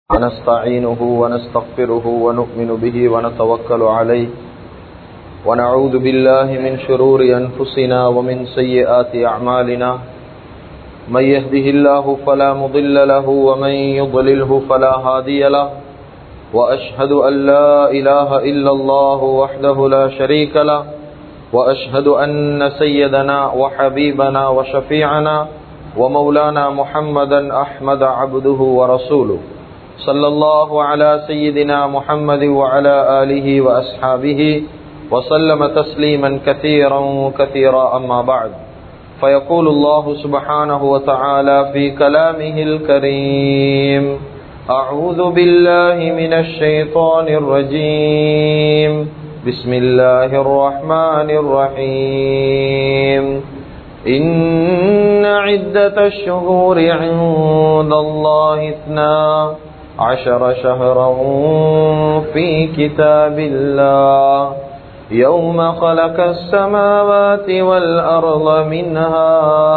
ونستعينه ونستغفره ونؤمن به ونتوكل عليه ونعوذ بالله من شرور أنفسنا ومن سيئات أعمالنا من يهده الله فلا مضل له ومن يضلله فلا هادي له وأشهد أن لا إله إلا الله وحده لا شريك له وأشهد أن سيدنا وحبيبنا وشفيعنا ومولانا محمدا أحمد عبده ورسوله صلى الله على سيدنا محمد وعلى آله وأصحابه وسلم تسليما كثيرا كثيرا أما بعد فيقول الله سبحانه وتعالى في كلامه الكريم أعوذ بالله من الشيطان الرجيم بسم الله الرحمن الرحيم إن عدة الشهور عند الله اثنا عشر شهرا في كتاب الله يوم خلق السماوات والأرض منها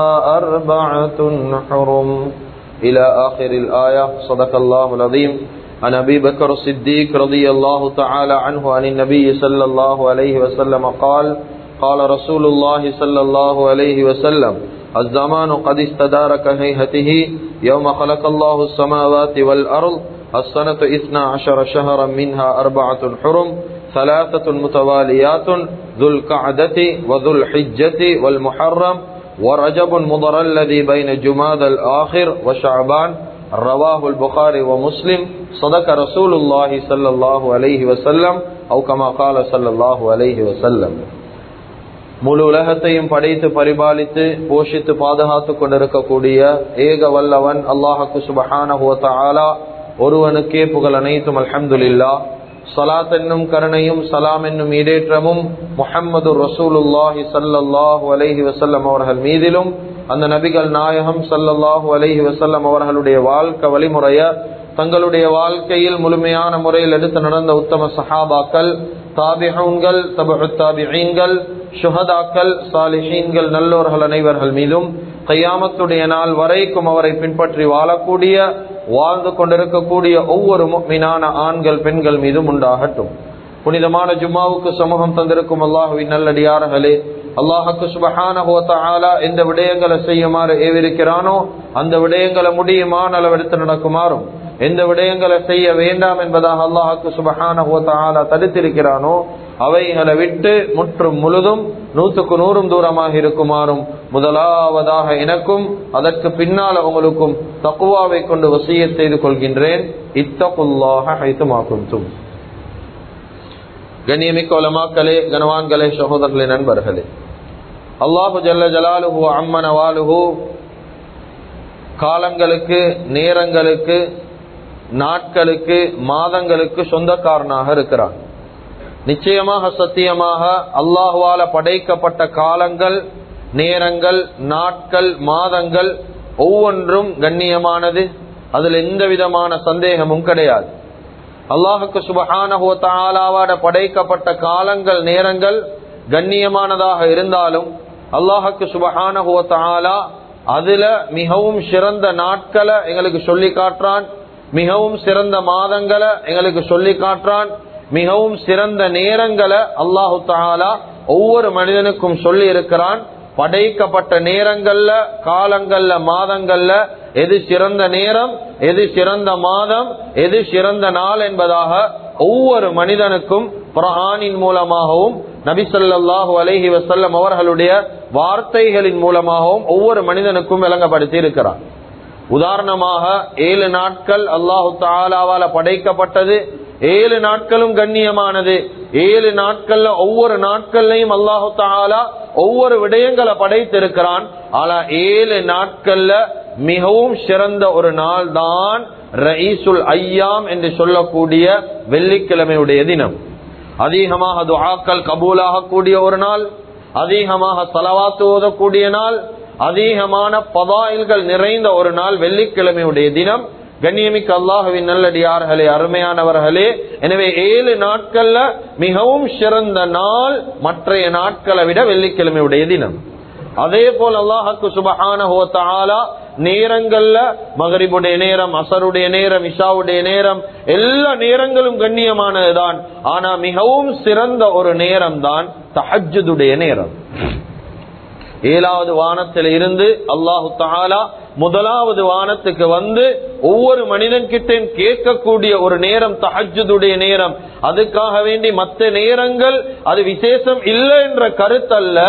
أربعة حرم إلى آخر الآية صدق الله العظيم عن أبي بكر الصديق رضي الله تعالى عنه عن النبي صلى الله عليه وسلم قال قال رسول الله صلى الله عليه وسلم الزمان قد استدار كهيهته يوم خلق الله السماوات والأرض السنة إثنى عشر شهرا منها أربعة حرم ثلاثة متواليات ذو القعدة وذو الحجة والمحرم ورجب مضر الذي بين جماد الآخر وشعبان رواه البخاري ومسلم صدق رسول الله صلى الله عليه وسلم أو كما قال صلى الله عليه وسلم முழு உலகத்தையும் படைத்து பரிபாலித்து போஷித்து பாதுகாத்து கொண்டிருக்கக்கூடிய ஏக வல்லவன் அல்லாஹக்கு சுபஹான ஒருவனுக்கே புகழ் அனைத்தும் அல்ஹம்துல்லா சலாத் என்னும் கருணையும் சலாம் என்னும் ஈடேற்றமும் முஹம்மது ரசூலுல்லாஹி சல்லாஹூ அலஹி வசல்லம் அவர்கள் மீதிலும் அந்த நபிகள் நாயகம் சல்லல்லாஹூ அலஹி வசல்லம் அவர்களுடைய வாழ்க்கை வழிமுறைய தங்களுடைய வாழ்க்கையில் முழுமையான முறையில் எடுத்து நடந்த உத்தம சஹாபாக்கள் தாபிஹூன்கள் தபு தாபிஹீன்கள் சுஹதாக்கள் சாலிஹீன்கள் நல்லோர்கள் அனைவர்கள் மீதும் கையாமத்துடைய நாள் வரைக்கும் அவரை பின்பற்றி வாழக்கூடிய வாழ்ந்து கொண்டிருக்கக்கூடிய ஒவ்வொரு மீனான ஆண்கள் பெண்கள் மீதும் உண்டாகட்டும் புனிதமான ஜும்மாவுக்கு சமூகம் தந்திருக்கும் அல்லாஹுவின் நல்லடியார்களே அல்லாஹுக்கு சுபஹான எந்த விடயங்களை செய்யுமாறு ஏவிருக்கிறானோ அந்த விடயங்களை முடியுமான அளவெடுத்து நடக்குமாறும் எந்த விடயங்களை செய்ய வேண்டாம் என்பதாக அல்லாஹுக்கு சுபஹான தடுத்திருக்கிறானோ அவைகளை விட்டு முற்றும் முழுதும் நூற்றுக்கு நூறும் தூரமாக இருக்குமாறும் முதலாவதாக எனக்கும் அதற்கு பின்னால் உங்களுக்கும் தக்குவாவை கொண்டு வசிய செய்து கொள்கின்றேன் இத்தகுல்லாக ஹைத்துமாக்கும் கண்ணியமிக்க உலமாக்களே கனவான்களே சகோதரர்களே நண்பர்களே அல்லாஹு ஜல்ல ஜலாலுஹு அம்மன வாலுஹு காலங்களுக்கு நேரங்களுக்கு நாட்களுக்கு மாதங்களுக்கு சொந்தக்காரனாக இருக்கிறான் நிச்சயமாக சத்தியமாக அல்லாஹுவால படைக்கப்பட்ட காலங்கள் நேரங்கள் நாட்கள் மாதங்கள் ஒவ்வொன்றும் கண்ணியமானது அதில் எந்த விதமான சந்தேகமும் கிடையாது அல்லாஹுக்கு சுபஹானஹோத்தாலாவாட படைக்கப்பட்ட காலங்கள் நேரங்கள் கண்ணியமானதாக இருந்தாலும் அல்லாஹுக்கு சுபஹானஹோத்தாலா அதுல மிகவும் சிறந்த நாட்களை எங்களுக்கு சொல்லி காட்டுறான் மிகவும் சிறந்த மாதங்களை எங்களுக்கு சொல்லி காட்டுறான் மிகவும் சிறந்த நேரங்களை அல்லாஹு தாலா ஒவ்வொரு மனிதனுக்கும் சொல்லி இருக்கிறான் படைக்கப்பட்ட நேரங்கள்ல காலங்கள்ல மாதங்கள்ல எது சிறந்த நேரம் எது சிறந்த மாதம் எது சிறந்த நாள் என்பதாக ஒவ்வொரு மனிதனுக்கும் பிரஹானின் மூலமாகவும் நபிசல்லாஹு அலஹி வசல்லம் அவர்களுடைய வார்த்தைகளின் மூலமாகவும் ஒவ்வொரு மனிதனுக்கும் விளங்கப்படுத்தி இருக்கிறான் உதாரணமாக ஏழு நாட்கள் அல்லாஹு தாலாவால படைக்கப்பட்டது ஏழு நாட்களும் கண்ணியமானது ஏழு நாட்கள்ல ஒவ்வொரு நாட்கள்லையும் அல்லாஹு தாலா ஒவ்வொரு விடயங்களை படைத்திருக்கிறான் ஆனா ஏழு நாட்கள்ல மிகவும் சிறந்த ஒரு நாள் தான் ரயீசுல் ஐயாம் என்று சொல்லக்கூடிய வெள்ளிக்கிழமையுடைய தினம் அதிகமாக துஆக்கள் கபூலாக கூடிய ஒரு நாள் அதிகமாக தலவாத்து ஓதக்கூடிய நாள் அதிகமான பதாயில்கள் நிறைந்த ஒரு நாள் வெள்ளிக்கிழமையுடைய தினம் கண்ணியமிக்க அல்லாஹுவின் நல்லடியார்களே அருமையானவர்களே எனவே ஏழு நாட்கள்ல மிகவும் சிறந்த நாள் மற்றைய நாட்களை விட வெள்ளிக்கிழமையுடைய தினம் அதே போல் அல்லாஹுக்கு சுபஹான நேரங்கள்ல மகரிபுடைய நேரம் அசருடைய நேரம் இஷாவுடைய நேரம் எல்லா நேரங்களும் கண்ணியமானதுதான் ஆனா மிகவும் சிறந்த ஒரு நேரம் தான் தஹஜுடைய நேரம் ஏழாவது வானத்தில் இருந்து அல்லாஹு தாலா முதலாவது வானத்துக்கு வந்து ஒவ்வொரு மனிதன் கிட்டையும் கேட்கக்கூடிய ஒரு நேரம் தஹஜுடைய நேரம் அதுக்காக வேண்டி மற்ற நேரங்கள் அது விசேஷம் இல்லை என்ற கருத்தல்ல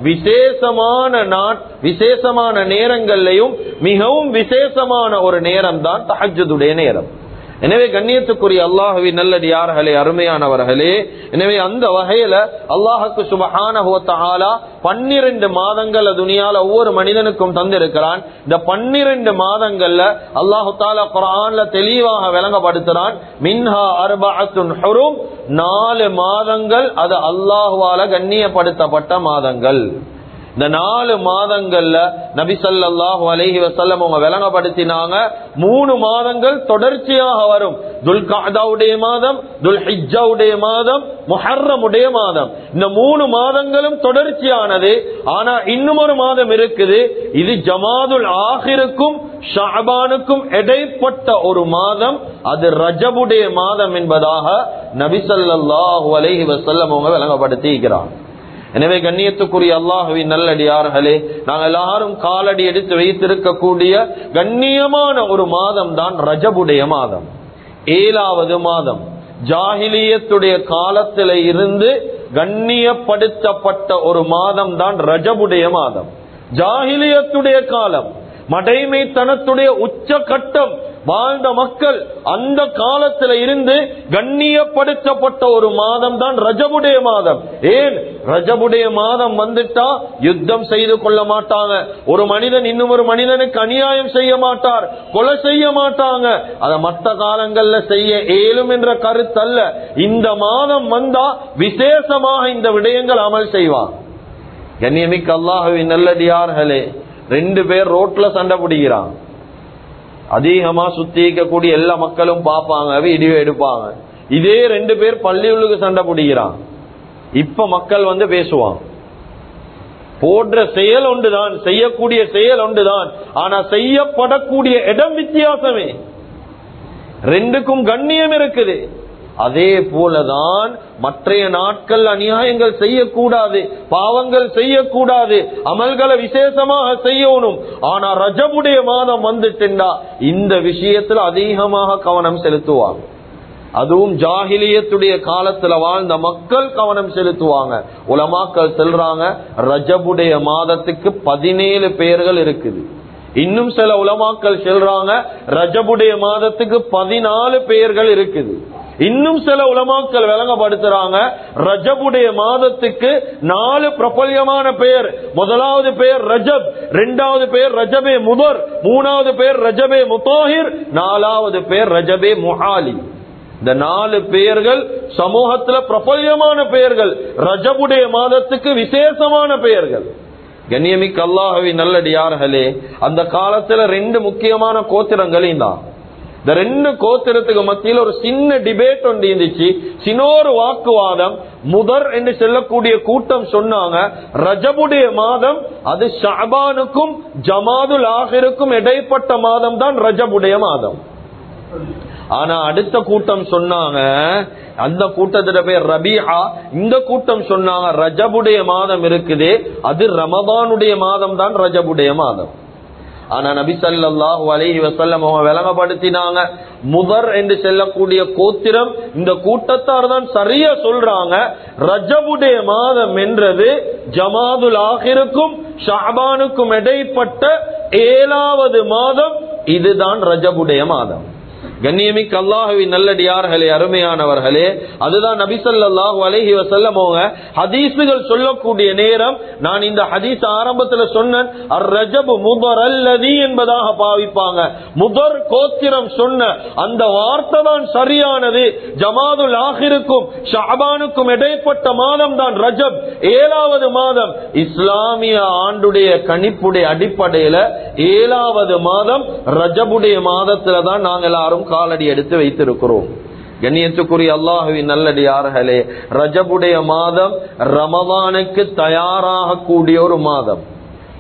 விசேஷமான நாட் விசேஷமான நேரங்கள்லையும் மிகவும் விசேஷமான ஒரு நேரம் தான் தஹஜுடைய நேரம் எனவே கண்ணியத்துக்குரிய அல்லாஹுவின் நல்லடியார்களே அருமையானவர்களே எனவே அந்த வகையில அல்லாஹுக்கு சுபஹான பன்னிரண்டு மாதங்கள் துணியால ஒவ்வொரு மனிதனுக்கும் தந்திருக்கிறான் இந்த பன்னிரண்டு மாதங்கள்ல அல்லாஹு தாலா குரான்ல தெளிவாக விளங்கப்படுத்துறான் மின்ஹா அர்பஅத்துன் ஹுரும் நாலு மாதங்கள் அது அல்லாஹுவால கண்ணியப்படுத்தப்பட்ட மாதங்கள் இந்த நாலு மாதங்கள்ல நபி ஸல்லல்லாஹு அலைஹி வஸல்லம் அவங்க விளங்கப்படுத்தினாங்க மூணு மாதங்கள் தொடர்ச்சியாக வரும் துல் காதாவுடைய மாதம் துல் ஹிஜ்ஜாவுடைய மாதம் முஹர்ரமுடைய மாதம் இந்த மூணு மாதங்களும் தொடர்ச்சியானது ஆனா இன்னும் ஒரு மாதம் இருக்குது இது ஜமாதுல் ஆஹிருக்கும் ஷாபானுக்கும் இடைப்பட்ட ஒரு மாதம் அது ரஜபுடைய மாதம் என்பதாக நபி ஸல்லல்லாஹு அலைஹி வஸல்லம் அவங்க விளங்கப்படுத்தி இருக்கிறார் எனவே கண்ணியத்துக்குரிய அல்லாஹுவின் நல்லடியார்களே நாங்கள் எல்லாரும் காலடி எடுத்து வைத்திருக்கக்கூடிய கண்ணியமான ஒரு மாதம் தான் ரஜபுடைய மாதம் ஏழாவது மாதம் ஜாகிலியத்துடைய காலத்தில இருந்து கண்ணியப்படுத்தப்பட்ட ஒரு மாதம் தான் ரஜபுடைய மாதம் ஜாகிலியத்துடைய காலம் மடைமைத்தனத்துடைய உச்ச கட்டம் வாழ்ந்த மக்கள் அந்த காலத்துல இருந்து கண்ணியப்படுத்தப்பட்ட ஒரு மாதம் தான் ரஜபுடைய மாதம் ஏன் ரஜபுடைய மாதம் வந்துட்டா யுத்தம் செய்து கொள்ள மாட்டாங்க ஒரு மனிதன் இன்னும் ஒரு மனிதனுக்கு அநியாயம் செய்ய மாட்டார் கொலை செய்ய மாட்டாங்க அத மற்ற காலங்கள்ல செய்ய இயலும் என்ற கருத்தல்ல இந்த மாதம் வந்தா விசேஷமாக இந்த விடயங்கள் அமல் செய்வான் கண்ணியமிக்க அல்லாஹுவின் நல்லடியார்களே ரெண்டு பேர் ரோட்ல சண்டை பிடிக்கிறான் அதிகமா சுத்திக்கக்கூடிய எல்லா மக்களும் பார்ப்பாங்க வீடியோ எடுப்பாங்க இதே ரெண்டு பேர் பள்ளியுள்ளுக்கு சண்டை பிடிக்கிறான் இப்ப மக்கள் வந்து பேசுவான் போன்ற செயல் ஒன்றுதான் செய்யக்கூடிய செயல் ஒன்றுதான் ஆனா செய்யப்படக்கூடிய இடம் வித்தியாசமே ரெண்டுக்கும் கண்ணியம் இருக்குது அதே போலதான் மற்றைய நாட்கள் அநியாயங்கள் செய்யக்கூடாது பாவங்கள் செய்யக்கூடாது அமல்களை விசேஷமாக செய்யணும் ஆனா ரஜபுடைய மாதம் வந்துட்டுண்டா இந்த விஷயத்துல அதிகமாக கவனம் செலுத்துவாங்க அதுவும் ஜாகிலியத்துடைய காலத்துல வாழ்ந்த மக்கள் கவனம் செலுத்துவாங்க உலமாக்கள் செல்றாங்க ரஜபுடைய மாதத்துக்கு பதினேழு பெயர்கள் இருக்குது இன்னும் சில உலமாக்கள் சொல்றாங்க ரஜபுடைய மாதத்துக்கு பதினாலு பெயர்கள் இருக்குது இன்னும் சில உலமாக்கள் விளங்கப்படுத்துறாங்க ரஜபுடைய மாதத்துக்கு நாலு பிரபல்யமான பெயர் முதலாவது பெயர் ரஜப் இரண்டாவது பெயர் ரஜபே முதர் மூணாவது பெயர் ரஜபே முத்தாஹிர் நாலாவது பெயர் ரஜபே முஹாலி இந்த நாலு பெயர்கள் சமூகத்துல பிரபல்யமான பெயர்கள் ரஜபுடைய மாதத்துக்கு விசேஷமான பெயர்கள் கண்ணியமிக்க அல்லாஹவி நல்லடியார்களே அந்த காலத்துல ரெண்டு முக்கியமான கோத்திரங்களையும் தான் இந்த ரெண்டு கோத்திரத்துக்கு மத்தியில் ஒரு சின்ன டிபேட் ஒன்று இருந்துச்சு சின்னொரு வாக்குவாதம் முதர் என்று சொல்லக்கூடிய கூட்டம் சொன்னாங்க ரஜபுடைய மாதம் அது ஷாபானுக்கும் ஜமாதுல் ஆஹிருக்கும் இடைப்பட்ட மாதம் தான் ரஜபுடைய மாதம் ஆனா அடுத்த கூட்டம் சொன்னாங்க அந்த கூட்டத்துல பேர் ரபிஹா இந்த கூட்டம் சொன்னாங்க ரஜபுடைய மாதம் இருக்குது அது ரமதானுடைய மாதம் தான் ரஜபுடைய மாதம் ஆனா நபி சல்லாஹூ அலஹி வசல்லம் அவங்க விளங்கப்படுத்தினாங்க முதர் என்று செல்லக்கூடிய கோத்திரம் இந்த கூட்டத்தார் தான் சரியா சொல்றாங்க ரஜபுடைய மாதம் என்றது ஜமாதுல் ஆகிருக்கும் ஷாபானுக்கும் இடைப்பட்ட ஏழாவது மாதம் இதுதான் ரஜபுடைய மாதம் கண்ணியமிக்க அல்லாஹுவின் நல்லடியார்களே அருமையானவர்களே அதுதான் நபிசல்லாஹு அலஹி வசல்லம் ஹதீசுகள் சொல்லக்கூடிய நேரம் நான் இந்த ஹதீஸ் ஆரம்பத்துல சொன்னேன் ரஜபு முதர் அல்லதி என்பதாக பாவிப்பாங்க முதர் கோத்திரம் சொன்ன அந்த வார்த்தை தான் சரியானது ஜமாதுல் ஆஹிருக்கும் ஷாபானுக்கும் இடைப்பட்ட மாதம் தான் ரஜப் ஏழாவது மாதம் இஸ்லாமிய ஆண்டுடைய கணிப்புடைய அடிப்படையில ஏழாவது மாதம் ரஜபுடைய மாதத்துல தான் நாங்கள் எல்லாரும் காலடி எடுத்து வைத்திருக்கிறோம் கண்ணியத்துக்குரிய அல்லாஹுவின் நல்லடியார்களே ரஜபுடைய மாதம் ரமதானுக்கு தயாராக கூடிய ஒரு மாதம்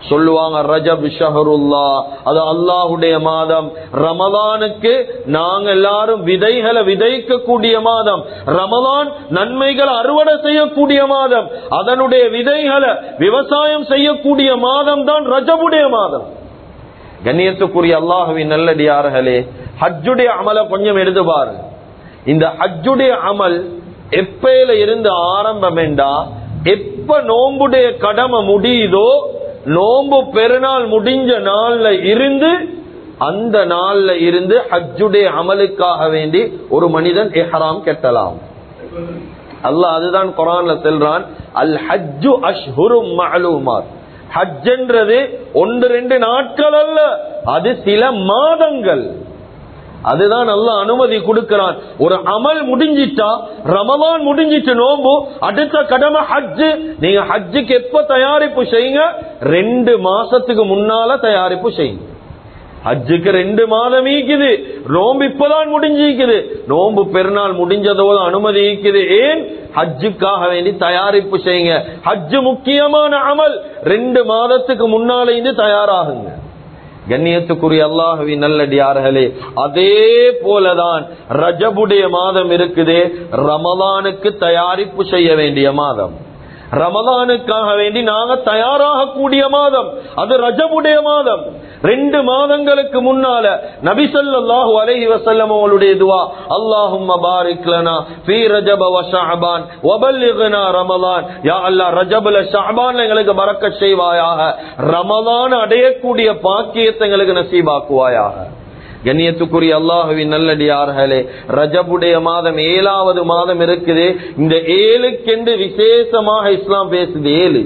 சொல்லுவாங்க ரஜப் ஷஹருல்லா அது அல்லாஹுடைய மாதம் ரமலானுக்கு நாங்க எல்லாரும் விதைகளை விதைக்கக்கூடிய மாதம் ரமலான் நன்மைகளை அறுவடை செய்யக்கூடிய மாதம் அதனுடைய விதைகளை விவசாயம் செய்யக்கூடிய மாதம் தான் ரஜபுடைய மாதம் கண்ணியத்துக்குரிய அல்லாஹுவின் நல்லடியார்களே ஹஜ்ஜுடைய அமலை கொஞ்சம் எடுத்து பாரு இந்த ஹஜ்ஜுடைய அமல் எப்பயில இருந்து ஆரம்பம் வேண்டா எப்ப நோம்புடைய கடமை முடியுதோ நோம்பு பெருநாள் முடிஞ்ச நாள்ல இருந்து அந்த நாள்ல இருந்து ஹஜ்ஜுடைய அமலுக்காக வேண்டி ஒரு மனிதன் எஹராம் கெட்டலாம் அல்லாஹ் அதுதான் குரான்ல செல்றான் அல் ஹஜ்ஜு அஷ்ஹுரும் மஅலூமாத் ஹஜ்ஜன்றது ஒன்று ரெண்டு நாட்கள் அல்ல அது சில மாதங்கள் அதுதான் நல்ல அனுமதி கொடுக்கிறான் ஒரு அமல் முடிஞ்சிட்டா ரமலான் முடிஞ்சிட்டு நோம்பு அடுத்த கடமை ஹஜ்ஜு நீங்க ஹஜ்ஜுக்கு எப்ப தயாரிப்பு செய்யுங்க ரெண்டு மாசத்துக்கு முன்னால தயாரிப்பு செய்யுங்க ஹஜ்ஜுக்கு ரெண்டு மாதம் ஈக்குது நோம்பு இப்பதான் முடிஞ்சிக்குது நோம்பு பெருநாள் முடிஞ்சதோடு அனுமதி ஈக்குது ஏன் ஹஜ்ஜுக்காக வேண்டி தயாரிப்பு செய்யுங்க ஹஜ்ஜு முக்கியமான அமல் ரெண்டு மாதத்துக்கு முன்னால இருந்து தயாராகுங்க கண்ணியத்துக்குரிய அல்லாஹுவின் நல்லடியார்களே அதே போலதான் ரஜபுடைய மாதம் இருக்குது ரமலானுக்கு தயாரிப்பு செய்ய வேண்டிய மாதம் ரமலானுக்காக வேண்டி நாங்க தயாராக கூடிய மாதம் அது ரஜபுடைய மாதம் ரெண்டு மாதங்களுக்கு முன்னால நபி ஸல்லல்லாஹு அலைஹி வஸல்லம் அவங்களுடைய துஆ அல்லாஹும்ம பாரிக் லனா ஃபீ ரஜப வ ஷஅபான் வ பல்லிக்னா ரமலான் யா அல்லாஹ் ரஜபல ஷஅபான்ல எங்களுக்கு பரக்கத் செய்வாயாக ரமலான் அடையக்கூடிய பாக்கியத்தை எங்களுக்கு நசீபாக்குவாயாக கண்ணியத்துக்குரிய அல்லாஹுவின் நல்லடியார்களே ரஜபுடைய மாதம் ஏழாவது மாதம் இருக்குது இந்த ஏழுக்கென்று விசேஷமாக இஸ்லாம் பேசுது ஏழு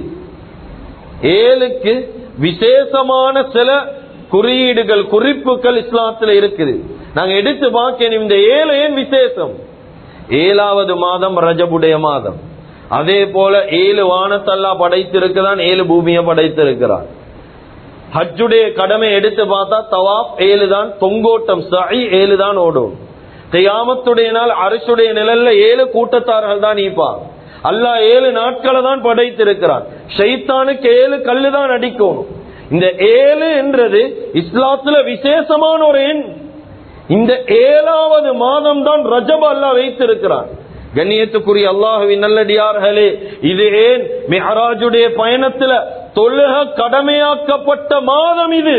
ஏழுக்கு விசேஷமான சில குறியீடுகள் குறிப்புகள் இஸ்லாத்துல இருக்குது நாங்க எடுத்து பார்க்கணும் இந்த ஏழு ஏன் விசேஷம் ஏழாவது மாதம் ரஜபுடைய மாதம் அதே போல ஏழு வானத்தல்லா படைத்திருக்கிறான் ஏழு பூமியை படைத்திருக்கிறான் ஹஜ்ஜுடைய கடமை எடுத்து பார்த்தா தவாப் ஏழு தான் தொங்கோட்டம் சஹி ஏழு தான் ஓடும் கியாமத்துடைய நாள் அரசுடைய நிழல்ல ஏழு கூட்டத்தார்கள் தான் ஈப்பாங்க அல்லாஹ் ஏழு நாட்களை தான் படைத்திருக்கிறான் ஷைத்தானுக்கு ஏழு கல்லு தான் அடிக்கணும் இந்த ஏழு என்றது இஸ்லாத்துல விசேஷமான ஒரு எண் இந்த ஏழாவது மாதம் தான் ரஜப் அல்லாஹ் வைத்திருக்கிறான் கண்ணியத்துக்குரிய அல்லாஹுவின் நல்லடியார்களே இது ஏன் மெஹராஜுடைய பயணத்துல தொழுக கடமையாக்கப்பட்ட மாதம் இது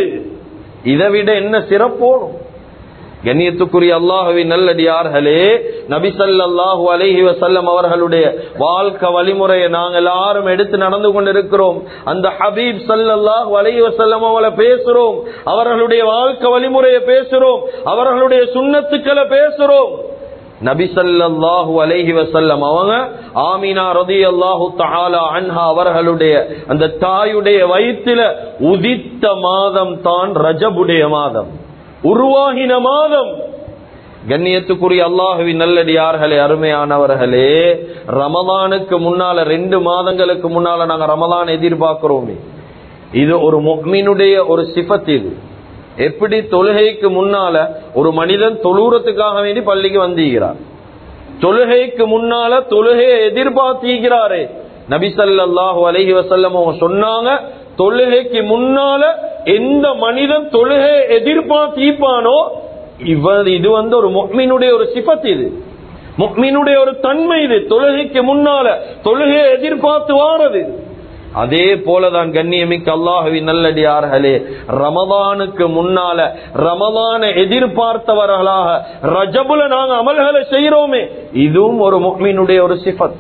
இதை விட என்ன சிறப்போடும் கண்ணியத்துக்குரிய அல்லாஹுவின் நல்லடியார்களே நபி ஸல்லல்லாஹு அலைஹி வஸல்லம் அவர்களுடைய வாழ்க்கை வழிமுறையை நாங்கள் எல்லாரும் எடுத்து நடந்து கொண்டிருக்கிறோம் அந்த ஹபீப் ஸல்லல்லாஹு அலைஹி வஸல்லம் அவங்கள பேசுறோம் அவர்களுடைய வாழ்க்கை வழிமுறையை பேசுறோம் அவர்களுடைய சுண்ணத்துக்களை பேசுறோம் நபி ஸல்லல்லாஹு அலைஹி வஸல்லம் அவங்க ஆமினா ரலியல்லாஹு தஆலா அன்ஹா அவர்களுடைய அந்த தாயுடைய வயிற்றில உதித்த மாதம் தான் ரஜபுடைய மாதம் உருவாகின மாதம் கண்ணியத்துக்குரிய அல்லாஹுவின் நல்லடியார்களே அருமையானவர்களே ரமலானுக்கு முன்னால ரெண்டு மாதங்களுக்கு முன்னால நாங்க ரமலான் எதிர்பார்க்கிறோமே இது ஒரு முக்மீனுடைய ஒரு சிபத் இது எப்படி தொழுகைக்கு முன்னால ஒரு மனிதன் தொழுறதுக்காக வேண்டி பள்ளிக்கு வந்திருக்கிறார் தொழுகைக்கு முன்னால தொழுகையை எதிர்பார்த்திருக்கிறாரே நபிசல்லாஹு அலஹி வசல்லம் அவங்க சொன்னாங்க தொழுகைக்கு முன்னால எந்த மனிதன் தொழுகையை எதிர்பார்த்திருப்பானோ இவர் இது வந்து ஒரு முக்மீனுடைய ஒரு சிபத் இது முக்மீனுடைய ஒரு தன்மை இது தொழுகைக்கு முன்னால தொழுகையை எதிர்பார்த்து வாரது அதே போலதான் கண்ணியமிக்க அல்லாஹுவின் நல்லடியார்களே ரமதானுக்கு முன்னால ரமதான எதிர்பார்த்தவர்களாக ரஜபுல நாங்க அமல்களை செய்யறோமே இதுவும் ஒரு முக்மீனுடைய ஒரு சிஃபத்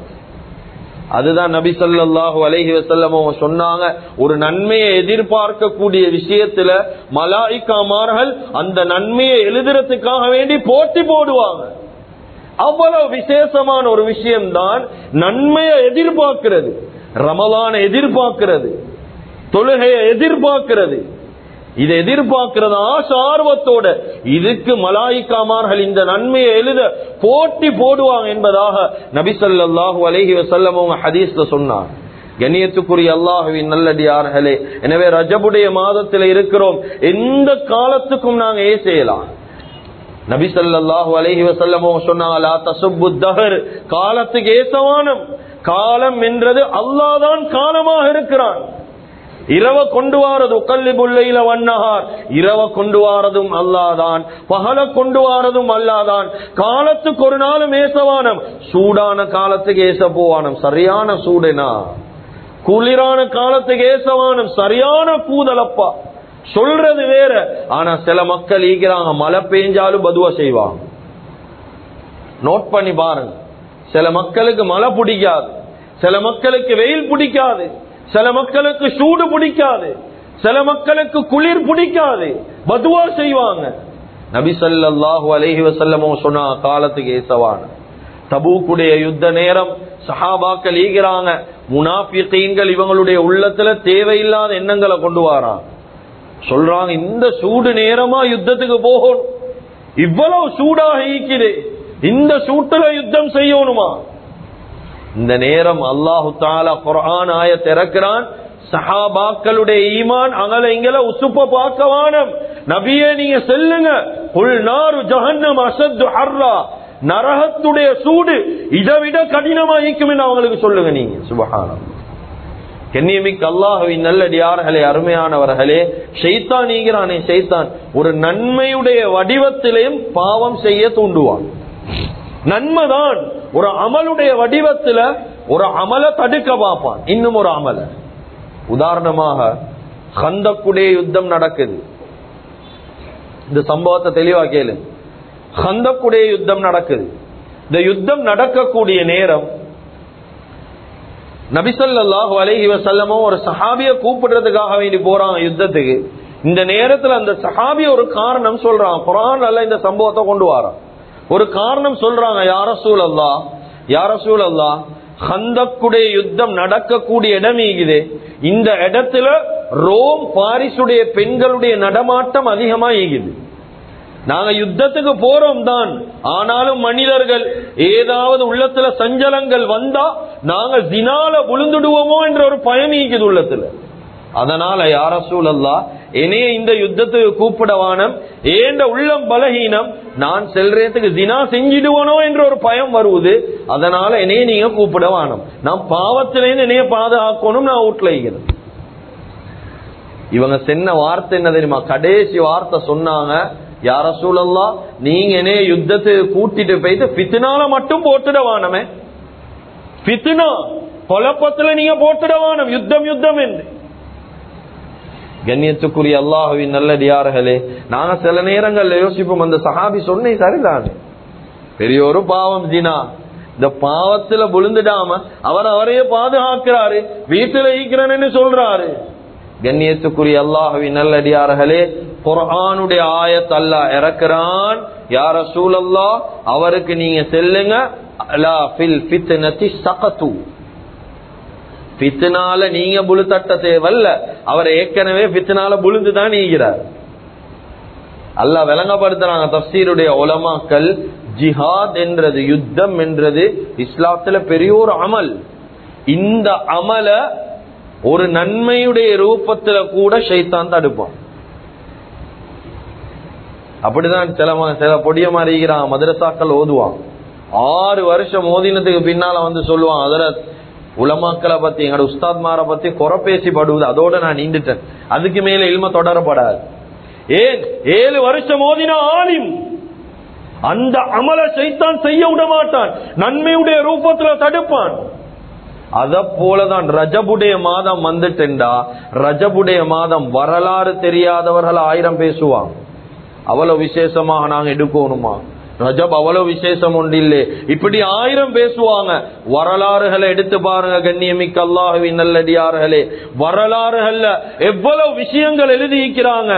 அதுதான் நபி ஸல்லல்லாஹு அலைஹி வஸல்லம் அவங்க சொன்னாங்க ஒரு நன்மையை எதிர்பார்க்கக்கூடிய விஷயத்துல மலாய்க்காமார்கள் அந்த நன்மையை எழுதுறதுக்காக வேண்டி போட்டி போடுவாங்க அவ்வளவு விசேஷமான ஒரு விஷயம்தான் நன்மையை எதிர்பார்க்கிறது ரமலான எதிர்பார்க்கிறது தொழுகையை எதிர்பார்க்கிறது இதை எதிர்பார்க்கிறது ஆசை ஆர்வத்தோட இதுக்கு மலாய்க்காமார்கள் இந்த நன்மையை எழுத போட்டி போடுவாங்க என்பதாக நபி ஸல்லல்லாஹு அலைஹி வஸல்லம் அவங்க ஹதீஸ்ல சொன்னார் கண்ணியத்துக்குரிய அல்லாஹுவின் நல்லடியார்களே எனவே ரஜபுடைய மாதத்தில் இருக்கிறோம் எந்த காலத்துக்கும் நாங்க ஏ செய்யலாம் நபி ஸல்லல்லாஹு அலைஹி வஸல்லம் அவங்க சொன்னாங்க லா தசுப்பு தஹர் காலத்துக்கு ஏசவானம் காலம் என்றது அல்லாதான் காலமாக இருக்கிறான் இரவ கொண்டு வாரது உக்கல்லிபுல்லையில வண்ணஹார் இரவ கொண்டு வாரதும் அல்லாதான் பகல கொண்டு வாரதும் அல்லாதான் காலத்துக்கு ஒரு நாளும் ஏசவானம் சூடான காலத்துக்கு ஏச போவானம் சரியான சூடுனா குளிரான காலத்துக்கு ஏசவானம் சரியான கூதலப்பா சொல்றது வேற ஆனா சில மக்கள் ஈக்கிறாங்க மழை பெஞ்சாலும் பதுவா செய்வாங்க நோட் பண்ணி பாருங்க சில மக்களுக்கு மழை பிடிக்காது சில மக்களுக்கு வெயில் பிடிக்காது சில மக்களுக்கு சூடு பிடிக்காது சில மக்களுக்கு குளிர் பிடிக்காது பதுவா செய்வாங்க நபி ஸல்லல்லாஹு அலைஹி வஸல்லமோ சொன்னா காலத்துக்கு ஏசவான தபூக்குடைய யுத்த நேரம் சஹாபாக்கள் ஈகிறாங்க முனாஃபிகீன்கள் இவங்களுடைய உள்ளத்துல தேவையில்லாத எண்ணங்களை கொண்டு வராங்க சொல்றாங்க இந்த சூடு நேரமா யுத்தத்துக்கு போகணும் இவ்வளவு சூடாக ஈக்குது இந்த சூட்டுல யுத்தம் செய்யணுமா இந்த நேரம் அல்லாஹு தாலா குர்ஆன் ஆய திறக்கிறான் சஹாபாக்களுடைய ஈமான் அகல இங்கல உசுப்ப பார்க்கவானம் நபியே நீங்க செல்லுங்க புல் நாரு ஜஹன்னம் அசத்து ஹர்ரா நரகத்துடைய சூடு இதை விட கடினமா ஈக்கும் அவங்களுக்கு சொல்லுங்க நீங்க சுபஹானம் கண்ணியமிக்க அல்லாஹுவின் நல்லடியார்களே அருமையானவர்களே ஷைத்தான் நீங்கிறானே ஷைத்தான் ஒரு நன்மையுடைய வடிவத்திலையும் பாவம் செய்ய தூண்டுவான் நன்மைதான் ஒரு அமலுடைய வடிவத்துல ஒரு அமல தடுக்க பார்ப்பான் இன்னும் ஒரு அமல உதாரணமாக ஹந்தக்குடைய யுத்தம் நடக்குது இந்த சம்பவத்தை தெளிவா கேளு ஹந்தக்குடைய யுத்தம் நடக்குது இந்த யுத்தம் நடக்கக்கூடிய நேரம் நபிசல்லாஹு அலைஹி வசல்லமும் ஒரு சஹாபிய கூப்பிடுறதுக்காக வேண்டி போறாங்க யுத்தத்துக்கு இந்த நேரத்துல அந்த சஹாபிய ஒரு காரணம் சொல்றான் குரான் அல்ல இந்த சம்பவத்தை கொண்டு வரான் ஒரு காரணம் சொல்றாங்க யார சூழல்லா யார சூழல்லா ஹந்தக்குடைய யுத்தம் நடக்கக்கூடிய இடம் ஈகுது இந்த இடத்துல ரோம் பாரிசுடைய பெண்களுடைய நடமாட்டம் அதிகமா ஈகுது நாங்க யுத்தத்துக்கு போறோம் தான் ஆனாலும் மனிதர்கள் ஏதாவது உள்ளத்துல சஞ்சலங்கள் வந்தா நாங்க ஜினால விழுந்துடுவோமோ என்ற ஒரு பயம் ஈக்குது உள்ளத்துல அதனால யார சூழல்லா என்னைய இந்த யுத்தத்துக்கு கூப்பிடவானம் ஏண்ட உள்ளம் பலகீனம் நான் செல்றதுக்கு தினா செஞ்சிடுவனோ என்ற ஒரு பயம் வருவது அதனால என்னைய நீங்க கூப்பிடவானம் நான் பாவத்திலேருந்து என்னைய பாதுகாக்கணும் நான் வீட்டுல இருக்கிறேன் இவங்க சென்ன வார்த்தை என்ன தெரியுமா கடைசி வார்த்தை சொன்னாங்க யார சூழல்லா நீங்க என்னைய யுத்தத்துக்கு கூட்டிட்டு போயிட்டு பித்தினால மட்டும் போட்டுடவானமே பித்தினா குழப்பத்துல நீங்க போட்டுடவானம் யுத்தம் யுத்தம் என்று கண்ணியத்துக்குரிய அல்லாஹுவின் நல்லடியார்களே நாங்க சில நேரங்கள்ல யோசிப்போம் அந்த சஹாபி சொன்னே சரிதான் பெரிய ஒரு பாவம் ஜினா இந்த பாவத்துல விழுந்துடாம அவர் அவரையே பாதுகாக்கிறாரு வீட்டுல ஈக்கிறேன்னு சொல்றாரு கண்ணியத்துக்குரிய அல்லாஹுவின் நல்லடியார்களே குர்ஆனுடைய ஆயத் அல்லாஹ் இறக்குறான் யார சூழல்லா அவருக்கு நீங்க செல்லுங்க அலா ஃபில் ஃபித்னதி சகது பித்தினால நீங்க புழு தட்ட தேவல்ல அவர் ஏற்கனவே பித்தினால புழுந்துதான் நீங்கிறார் அல்ல விளங்கப்படுத்துறாங்க தப்சீருடைய உலமாக்கள் ஜிஹாத் என்றது யுத்தம் என்றது இஸ்லாத்துல பெரிய ஒரு அமல் இந்த அமல ஒரு நன்மையுடைய ரூபத்துல கூட ஷைத்தான் தடுப்பான் அப்படிதான் சில சில பொடிய மாறிக்கிறான் மதரசாக்கள் ஓதுவான் ஆறு வருஷம் ஓதினத்துக்கு பின்னால வந்து சொல்லுவான் அதுல உலமாக்களை பத்தி எங்களோட உஸ்தாத்மாரை பத்தி குறை பேசி படுவது அதோட நான் நீண்டுட்டேன் அதுக்கு மேல இல்ம தொடரப்படாது ஏன் ஏழு வருஷம் ஓதின ஆலிம் அந்த அமல சைத்தான் செய்ய விட மாட்டான் நன்மையுடைய ரூபத்துல தடுப்பான் அத போலதான் ரஜபுடைய மாதம் வந்துட்டா ரஜபுடைய மாதம் வரலாறு தெரியாதவர்கள் ஆயிரம் பேசுவாங்க அவ்வளவு விசேஷமாக நாங்க எடுக்கணுமா ரஜப் அவ்வளவு விசேஷம் ஒன்று இல்லை இப்படி ஆயிரம் பேசுவாங்க வரலாறுகளை எடுத்து பாருங்க கண்ணியமிக்க அல்லாஹுவின் நல்லடியார்களே வரலாறுகள்ல எவ்வளவு விஷயங்கள் எழுதியிருக்கிறாங்க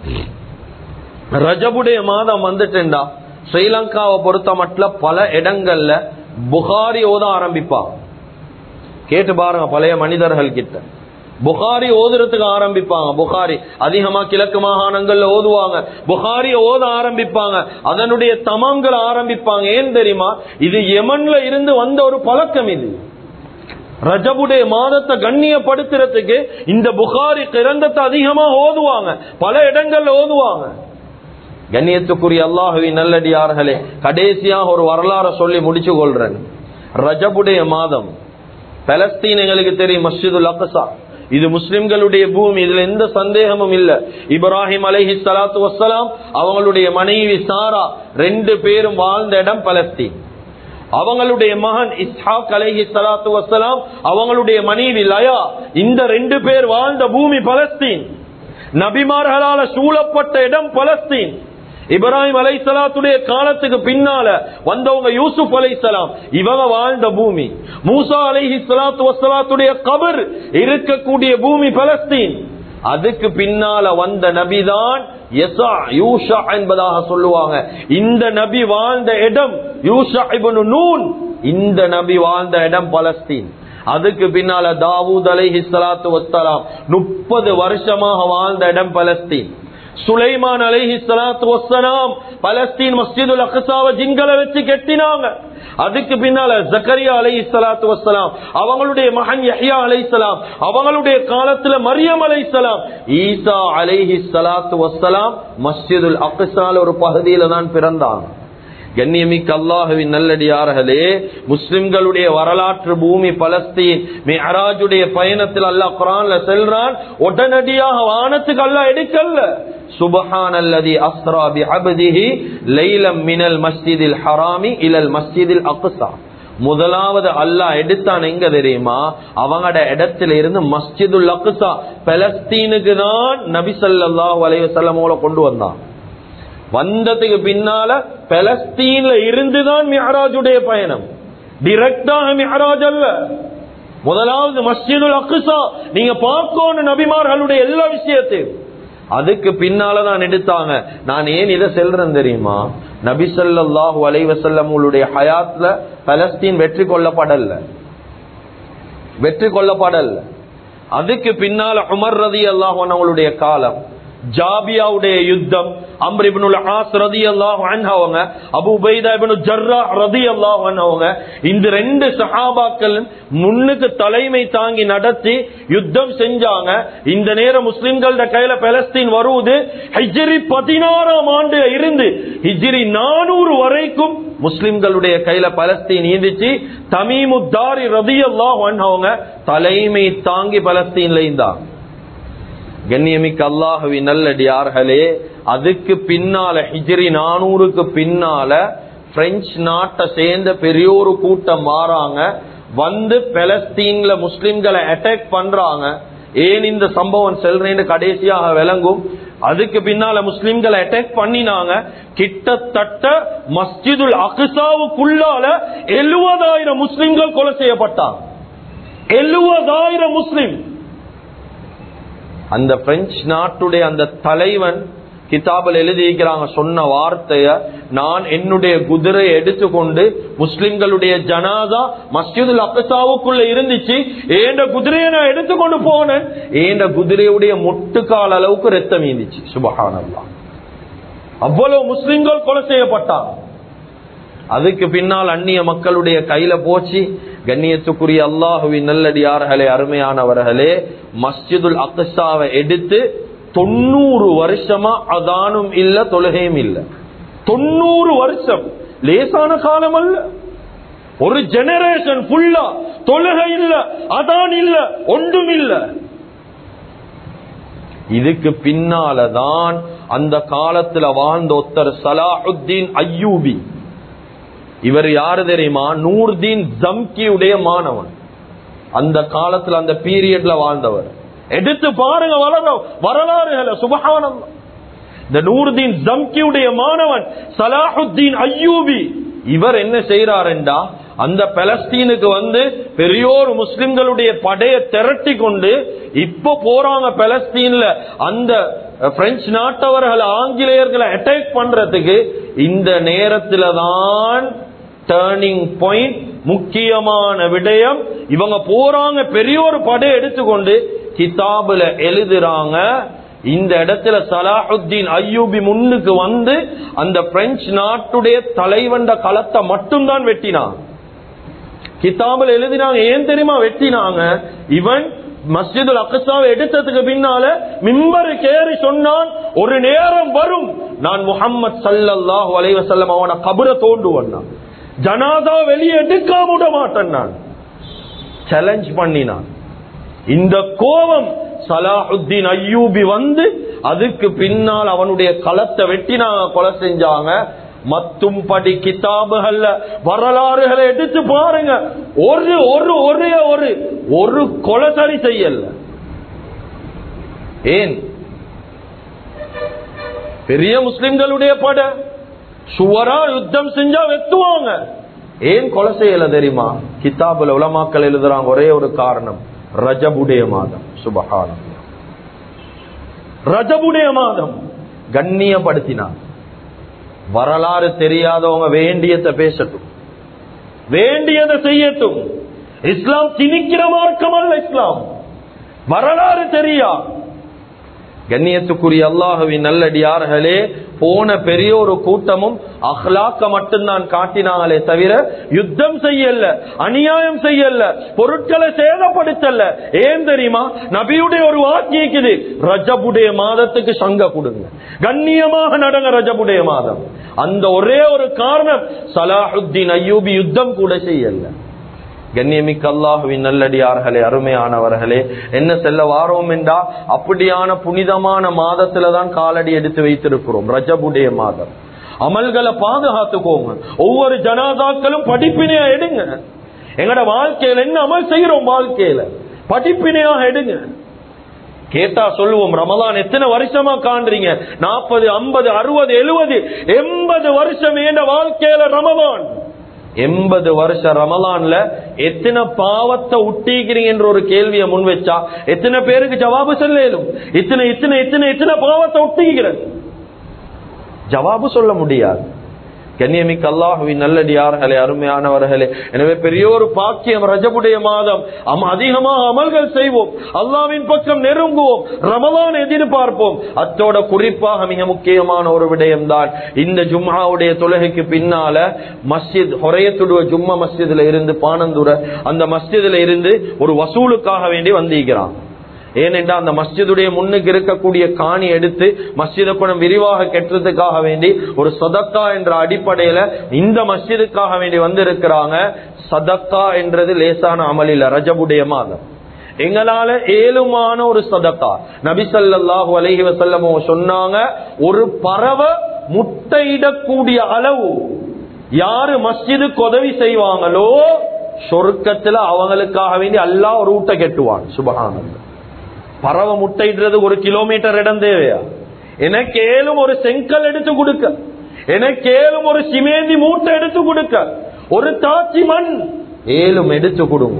ரஜபுடைய மாதம் வந்துட்டேன்டா ஸ்ரீலங்காவை பொறுத்த மட்டும் பல இடங்கள்ல புகாரி ஓத ஆரம்பிப்பாங்க கேட்டு பாருங்க பழைய மனிதர்கள் கிட்ட புகாரி ஓதுறதுக்கு ஆரம்பிப்பாங்க புகாரி அதிகமா கிழக்கு மாகாணங்கள்ல ஓதுவாங்க புகாரிய ஓத ஆரம்பிப்பாங்க அதனுடைய தமங்கள் ஆரம்பிப்பாங்க ஏன் தெரியுமா இது யமன்ல இருந்து வந்த ஒரு பழக்கம் இது ரஜபுடைய மாதத்தை கண்ணியப்படுத்துறதுக்கு இந்த புகாரி கிரந்தத்தை அதிகமா ஓதுவாங்க பல இடங்கள்ல ஓதுவாங்க கண்ணியத்துக்குரிய அல்லாஹுவின் நல்லடியார்களே கடைசியாக ஒரு வரலாறு சொல்லி முடிச்சு கொள்றேன் ரஜபுடைய மாதம் பலஸ்தீன் எங்களுக்கு தெரியும் மஸ்ஜிதுல் அக்சா இது முஸ்லிம்களுடைய பூமி இதுல எந்த சந்தேகமும் இல்ல இப்ராஹிம் அலைஹி ஸலாத்து வஸ்ஸலாம் அவங்களுடைய மனைவி சாரா ரெண்டு பேரும் வாழ்ந்த இடம் பலஸ்தீன் அவங்களுடைய மகன் இஸ்ஹாக் அலைஹி ஸலாத்து வஸ்ஸலாம் அவங்களுடைய மனைவி லயா இந்த ரெண்டு பேர் வாழ்ந்த பூமி பலஸ்தீன் நபிமார்களால சூழப்பட்ட இடம் பலஸ்தீன் இப்ராஹிம் அலைசலாத்துடைய காலத்துக்கு பின்னால வந்தவங்க யூசுப் அலைசலாம் இவங்க வாழ்ந்த பூமி மூசா அலைஹி சலாத்து வசலாத்துடைய கபர் இருக்கக்கூடிய பூமி பலஸ்தீன் அதுக்கு பின்னால வந்த நபிதான் யசா யூஷா என்பதாக சொல்லுவாங்க இந்த நபி வாழ்ந்த இடம் யூஷா இப்னு நூன் இந்த நபி வாழ்ந்த இடம் பலஸ்தீன் அதுக்கு பின்னால தாவூத் அலைஹி ஸலாத்து வஸ்ஸலாம் முப்பது வருஷமாக வாழ்ந்த இடம் பலஸ்தீன் சுலைமான் அலைஹி ஸலாத்து வஸ்ஸலாம் பலஸ்தீன் மஸ்ஜிதுல் அக்ஸாவை ஜின்களை வச்சு கெட்டினாங்க அதுக்கு பின்னால ஜக்கரியா அலைஹி ஸலாத்து வஸ்ஸலாம் அவங்களுடைய மகன் யஹ்யா அலைஹிஸ்ஸலாம் அவங்களுடைய காலத்துல மரியம் அலைஹிஸ்ஸலாம் ஈசா அலைஹி ஸலாத்து வஸ்ஸலாம் மஸ்ஜிதுல் அக்ஸால ஒரு பகுதியில தான் பிறந்தாங்க கண்ணியமிக்க அல்லாஹுவின் நல்லடியார்களே முஸ்லிம்களுடைய வரலாற்று பூமி பலஸ்தீன் மிஹராஜுடைய பயணத்தில் அல்லாஹ் குரான்ல செல்றான் உடனடியாக வானத்துக்கு அல்லாஹ் எடுக்கல்ல சுபஹான் அல்லதி அஸ்ரா பி அபதிஹி லைலம் மினல் மஸ்ஜிதில் ஹராமி இலல் மஸ்ஜிதில் அக்ஸா முதலாவது அல்லாஹ் எடுத்தான் எங்க தெரியுமா அவங்களோட இடத்துல இருந்து மஸ்ஜிதுல் அக்ஸா பலஸ்தீனுக்கு தான் நபி ஸல்லல்லாஹு அலைஹி வஸல்லமோட கொண்டு வந்தான் வந்ததுக்கு பின்னால பலஸ்தீன்ல இருந்துதான் மிஹராஜுடைய பயணம் டிரெக்டாக மிஹராஜ் அல்ல முதலாவது மஸ்ஜிதுல் அக்ஸா நீங்க பார்க்கணும் நபிமார்களுடைய எல்லா விஷயத்தையும் அதுக்கு பின்னாலதான் எடுத்தாங்க நான் ஏன் இதை செல்றேன் தெரியுமா நபி ஸல்லல்லாஹு அலைஹி வஸல்லம் உங்களுடைய ஹயாத்ல பலஸ்தீன் வெற்றி கொள்ளப்படல வெற்றி கொள்ளப்படல அதுக்கு பின்னால உமர் ரதி அல்லாஹ் அவங்களுடைய காலம் ஜாபியாவுடைய யுத்தம் அம்ர் இப்னுல் ஆஸ் ரதியல்லாஹு அன்ஹு அவங்க அபூ உபைதா இப்னு ஜர்ரா ரதியல்லாஹு அன்ஹு அவங்க இந்த ரெண்டு சஹாபாக்கள் முன்னுக்கு தலைமை தாங்கி நடத்தி யுத்தம் செஞ்சாங்க இந்த நேரம் முஸ்லிம்களோட கையில பலஸ்தீன் வருவது ஹிஜ்ரி பதினாறாம் ஆண்டு இருந்து ஹிஜ்ரி நானூறு வரைக்கும் முஸ்லிம்களுடைய கையில பலஸ்தீன் இருந்துச்சு தமீமுத்தாரி ரதியல்லாஹு அன்ஹு அவங்க தலைமை தாங்கி பலஸ்தீன்ல இருந்தாங்க கண்ணியமிக்க அல்லாஹுவி நல்லடியார்களே அதுக்கு பின்னால ஹிஜ்ரி நானூறுக்கு பின்னால பிரெஞ்சு நாட்டை சேர்ந்த பெரிய ஒரு கூட்டம் மாறாங்க வந்து பலஸ்தீன்ல முஸ்லிம்களை அட்டாக் பண்றாங்க ஏன் இந்த சம்பவம் செல்றேன்னு கடைசியாக விளங்கும் அதுக்கு பின்னால முஸ்லிம்களை அட்டாக் பண்ணினாங்க கிட்டத்தட்ட மஸ்ஜிதுல் அக்சாவுக்குள்ளால எழுபதாயிரம் முஸ்லிம்கள் கொலை செய்யப்பட்டாங்க எழுபதாயிரம் முஸ்லிம் அந்த பிரெஞ்சு நாட்டுடைய அந்த தலைவன் கிதாபில் எழுதியிருக்கிறாங்க சொன்ன வார்த்தைய நான் என்னுடைய குதிரையை எடுத்துக்கொண்டு முஸ்லிம்களுடைய ஜனாதா மஸ்ஜிதுல் அக்கசாவுக்குள்ள இருந்துச்சு ஏண்ட குதிரையை நான் எடுத்துக்கொண்டு போனேன் ஏண்ட குதிரையுடைய முட்டுக்கால் அளவுக்கு ரத்தம் இருந்துச்சு சுபகானல்லா அவ்வளவு முஸ்லிம்கள் கொலை செய்யப்பட்டாங்க அதுக்கு பின்னால் அந்நிய மக்களுடைய கையில போச்சு கண்ணியத்துக்குரிய அல்லாஹுவின் நல்லடியார்களே அருமையானவர்களே மஸ்ஜிதுல் அக்சாவை எடுத்து தொண்ணூறு வருஷமா அதானும் இல்ல தொழுகையும் இல்ல தொண்ணூறு வருஷம் லேசான காலம் அல்ல ஒரு ஜெனரேஷன் ஃபுல்லா தொழுகை இல்ல அதான் இல்ல ஒன்றும் இல்ல இதுக்கு பின்னாலதான் அந்த காலத்துல வாழ்ந்த ஒருத்தர் சலாஹுத்தீன் ஐயூபி இவர் யாரு தெரியுமா நூர்தீன் ஜம்கியுடைய மாணவன் அந்த காலத்துல அந்த பீரியட்ல வாழ்ந்தவர் எடுத்து பாருங்க வளர வரலாறுகளை சுபகானம் இந்த நூர்தீன் ஜம்கியுடைய மாணவன் சலாஹுத்தீன் ஐயூபி இவர் என்ன செய்யறாருண்டா அந்த பலஸ்தீனுக்கு வந்து பெரியோர் முஸ்லிம்களுடைய படையை திரட்டி கொண்டு இப்ப போறாங்க பலஸ்தீன்ல அந்த பிரெஞ்சு நாட்டவர்கள் ஆங்கிலேயர்களை அட்டாக் பண்றதுக்கு இந்த நேரத்துல தான் டேர்னிங் பாயிண்ட் முக்கியமான விடயம் இவங்க போறாங்க பெரிய ஒரு படை எடுத்துக்கொண்டு கிதாபுல எழுதுறாங்க இந்த இடத்துல சலாஹுத்தீன் ஐயூபி முன்னுக்கு வந்து அந்த பிரெஞ்சு நாட்டுடைய தலைவண்ட களத்தை மட்டும்தான் வெட்டினான் கிதாபில் எழுதினாங்க ஏன் தெரியுமா வெட்டினாங்க இவன் மஸ்ஜிதுல் அக்சாவை எடுத்ததுக்கு பின்னால மிம்பரு கேறி சொன்னான் ஒரு நேரம் வரும் நான் முகம்மது சல்லல்லாஹு அலைவசல்லம் அவன கபரை தோண்டுவன் நான் ஜனாதா வெளியே எடுக்காம விட மாட்டேன் நான் சேலஞ்ச் பண்ணினான் இந்த கோபம் சலாஹுத்தீன் ஐயூபி வந்து அதுக்கு பின்னால் அவனுடைய களத்தை வெட்டி நாங்க கொலை செஞ்சாங்க மத்தும் படி கிதாபுகள்ல வரலாறுகளை எடுத்து பாருங்க ஒரு ஒரு ஒரே ஒரு ஒரு கொலை சரி செய்யல ஏன் பெரிய முஸ்லிம்களுடைய பட சுவரா யுத்தம் செஞ்சா வெத்துவாங்க ஏன் கொலை செய்யல தெரியுமா கிதாபுல உலமாக்கள் எழுதுறாங்க ஒரே ஒரு காரணம் ரஜபுடைய மாதம் சுபகானம் ரஜபுடைய மாதம் கண்ணியப்படுத்தினார் வரலாறு தெரியாதவங்க வேண்டியதை பேசட்டும் வேண்டியதை செய்யட்டும் இஸ்லாம் திணிக்கிற மார்க்கம் அல்ல இஸ்லாம் வரலாறு தெரியா கண்ணியத்துக்குரிய அல்லாஹுவின் நல்லடியார்களே போன பெரிய ஒரு கூட்டமும் அஹ்லாக்க மட்டும்தான் காட்டினாங்களே தவிர யுத்தம் செய்யல அநியாயம் செய்யல பொருட்களை சேதப்படுத்தல ஏன் தெரியுமா நபியுடைய ஒரு வாக்கு இருக்குது ரஜபுடைய மாதத்துக்கு சங்க கொடுங்க கண்ணியமாக நடங்க ரஜபுடைய மாதம் அந்த ஒரே ஒரு காரணம் சலாஹுத்தீன் ஐயூபி யுத்தம் கூட செய்யல கண்ணியமிக்க அல்லாஹுவின் நல்லடியார்களே அருமையானவர்களே என்ன செல்ல வாரோம் என்றா அப்படியான புனிதமான மாதத்துல தான் காலடி எடுத்து வைத்திருக்கிறோம் ரஜபுடைய மாதம் அமல்களை பாதுகாத்துக்கோங்க ஒவ்வொரு ஜனாதாக்களும் படிப்பினையா எடுங்க எங்கட வாழ்க்கையில என்ன அமல் செய்யறோம் வாழ்க்கையில படிப்பினையாக எடுங்க கேட்டா சொல்லுவோம் ரமலான் எத்தனை வருஷமா காண்றீங்க நாற்பது ஐம்பது அறுபது எழுபது எண்பது வருஷம் என்ற வாழ்க்கையில ரமலான் எண்பது வருஷ ரமலான்ல எத்தனை பாவத்தை உட்டிக்கிறீங்க என்ற ஒரு கேள்வியை முன் வச்சா எத்தனை பேருக்கு ஜவாபு சொல்லலும் இத்தனை இத்தனை இத்தனை இத்தனை பாவத்தை உட்டிக்கிறது ஜவாபு சொல்ல முடியாது கண்ணியமிக்க அல்லாஹுவின் நல்லடியார்களே அருமையானவர்களே எனவே பெரிய ஒரு பாக்கியம் ரஜபுடைய மாதம் அம் அதிகமாக அமல்கள் செய்வோம் அல்லாவின் பக்கம் நெருங்குவோம் ரமலான் எதிர்பார்ப்போம் அத்தோட குறிப்பாக மிக முக்கியமான ஒரு விடயம்தான் இந்த ஜும்மாவுடைய தொழுகைக்கு பின்னால மஸ்ஜித் ஹொரையத்துடைய ஜும்மா மஸ்ஜிதுல இருந்து பானந்துர அந்த மஸ்ஜிதுல இருந்து ஒரு வசூலுக்காக வேண்டி வந்திருக்கிறான் ஏனென்றா அந்த மஸ்ஜிதுடைய முன்னுக்கு இருக்கக்கூடிய காணி எடுத்து மஸ்ஜிதை கொஞ்சம் விரிவாக கெட்டுறதுக்காக வேண்டி ஒரு சதக்கா என்ற அடிப்படையில இந்த மஸ்ஜிதுக்காக வேண்டி வந்திருக்கிறாங்க சதக்கா என்றது லேசான அமல் இல்ல ரஜபுடைய மாதம் எங்களால ஏழுமான ஒரு சதக்கா நபிசல்லாஹு அலஹி வசல்லமோ சொன்னாங்க ஒரு பறவை முட்டையிடக்கூடிய அளவு யாரு மஸ்ஜிதுக்கு உதவி செய்வாங்களோ சொர்க்கத்துல அவங்களுக்காக வேண்டி அல்லாஹ் ஒரு ஊட்ட கெட்டுவான் சுபகானந்தம் பறவை முட்டைடுறது ஒரு கிலோமீட்டர் இடம் தேவையா எனக்கு ஏழும் ஒரு செங்கல் எடுத்து கொடுக்க எனக்கு ஏழும் ஒரு சிமேந்தி மூட்டை எடுத்து கொடுக்க ஒரு தாச்சி மண் ஏழும் எடுத்து கொடுங்க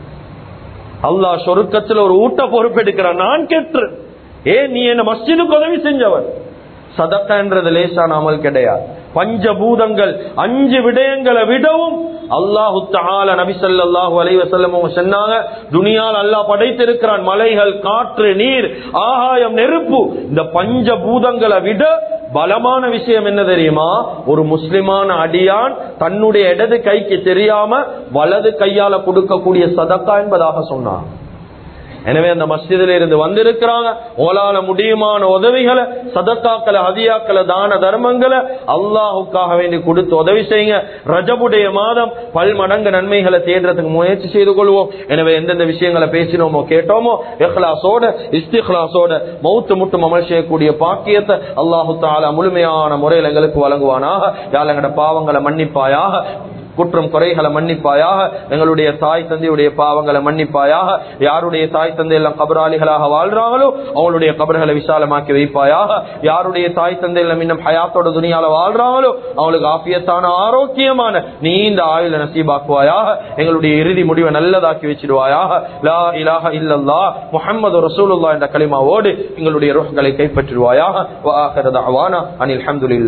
அல்லாஹ் சொருக்கத்தில் ஒரு ஊட்ட பொறுப்பெடுக்கிறான் நான் கெட்டு ஏன் நீ என்ன மஸ்ஜிதுக்கு உதவி செஞ்சவன் சதக்கன்றது லேசான அமல் கிடையாது பஞ்சபூதங்கள் அஞ்சு விடயங்களை விடவும் அல்லாஹு தஆலா நபி ஸல்லல்லாஹு அலைஹி வஸல்லம் அவங்க சொன்னாங்க துனியால் அல்லாஹ் படைத்திருக்கிறான் மலைகள் காற்று நீர் ஆகாயம் நெருப்பு இந்த பஞ்சபூதங்களை விட பலமான விஷயம் என்ன தெரியுமா ஒரு முஸ்லிமான அடியான் தன்னுடைய இடது கைக்கு தெரியாம வலது கையால கொடுக்கக்கூடிய சதக்கா என்பதாக சொன்னான் எனவே அந்த மஸ்ஜிதில இருந்து வந்திருக்கிறாங்க ஓலால முடியுமான உதவிகளை சதக்காக்களை ஹதியாக்களை தான தர்மங்களை அல்லாஹுக்காக வேண்டி கொடுத்து உதவி செய்யுங்க ரஜபுடைய மாதம் பல்மடங்கு நன்மைகளை தேடுறதுக்கு முயற்சி செய்து கொள்வோம் எனவே எந்தெந்த விஷயங்களை பேசினோமோ கேட்டோமோ எஹ்லாசோட இஸ்திஹ்லாசோட மௌத்து முட்டும் அமல் செய்யக்கூடிய பாக்கியத்தை அல்லாஹு தாலா முழுமையான முறையில் எங்களுக்கு வழங்குவானாக யாழ் எங்கட பாவங்களை மன்னிப்பாயாக குற்றம் குறைகளை மன்னிப்பாயாக எங்களுடைய தாய் தந்தையுடைய பாவங்களை மன்னிப்பாயாக யாருடைய தாய் தந்தை எல்லாம் கபராளிகளாக வாழ்றாங்களோ அவங்களுடைய கபர்களை விசாலமாக்கி வைப்பாயாக யாருடைய தாய் தந்தை எல்லாம் இன்னும் ஹயாத்தோட துணியால வாழ்றாங்களோ அவங்களுக்கு ஆபியத்தான ஆரோக்கியமான நீண்ட ஆயுள நசீபாக்குவாயாக எங்களுடைய இறுதி முடிவை நல்லதாக்கி வச்சிடுவாயாக லா இலாஹ இல்லல்லா முஹம்மது ரசூலுல்லாஹ் என்ற கலிமாவோடு எங்களுடைய ருஹ்களை கைப்பற்றிடுவாயாக வ ஆகிர தஅவானா அனில் ஹம்துலில்லாஹ்